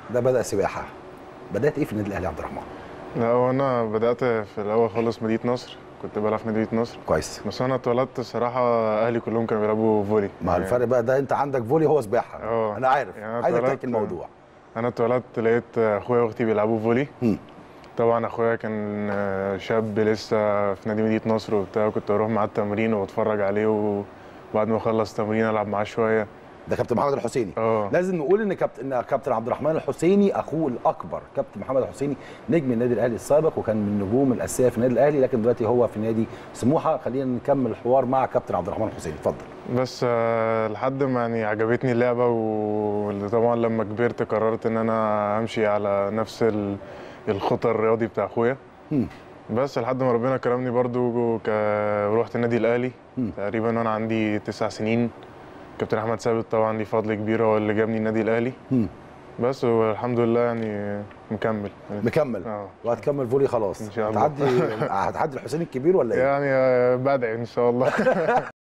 ده بدا سباحه بدات ايه في النادي الاهلي يا عبد الرحمن لا وانا بدات في الاول خالص مدينه نصر كنت بلعب في مدينه نصر كويس بس انا اتولدت الصراحه اهلي كلهم كانوا بيلعبوا فولي مع يعني الفرق بقى ده انت عندك فولي هو سباحه اه. انا عارف يعني أنا عايزك اتولدت- تحكي الموضوع انا اتولدت لقيت اخويا واختي بيلعبوا فولي هم. طبعا اخويا كان آه، شاب لسه في نادي مدينه نصر وبتاع كنت اروح معاه التمرين واتفرج عليه وبعد ما اخلص تمرين العب معاه شويه ده كابتن محمد الحسيني اه لازم نقول ان كابتن ان كابتن عبد الرحمن الحسيني اخوه الاكبر كابتن محمد الحسيني نجم النادي الاهلي السابق وكان من النجوم الاساسيه في النادي الاهلي لكن دلوقتي هو في نادي سموحه خلينا نكمل الحوار مع كابتن عبد الرحمن الحسيني اتفضل بس آه، لحد ما يعني عجبتني اللعبه وطبعا لما كبرت قررت ان انا امشي على نفس ال- الخطى الرياضي بتاع اخويا هم. بس لحد ما ربنا كرمني برضو ك... رحت النادي الاهلي مم. تقريبا وانا عندي تسع سنين كابتن احمد ثابت طبعا ليه فضل كبير هو اللي جابني النادي الاهلي هم. بس والحمد لله يعني مكمل مكمل اه وهتكمل فولي خلاص إن شاء الله. هتعدي هتعدي الحسين الكبير ولا ايه؟ يعني آه، بدعي ان شاء الله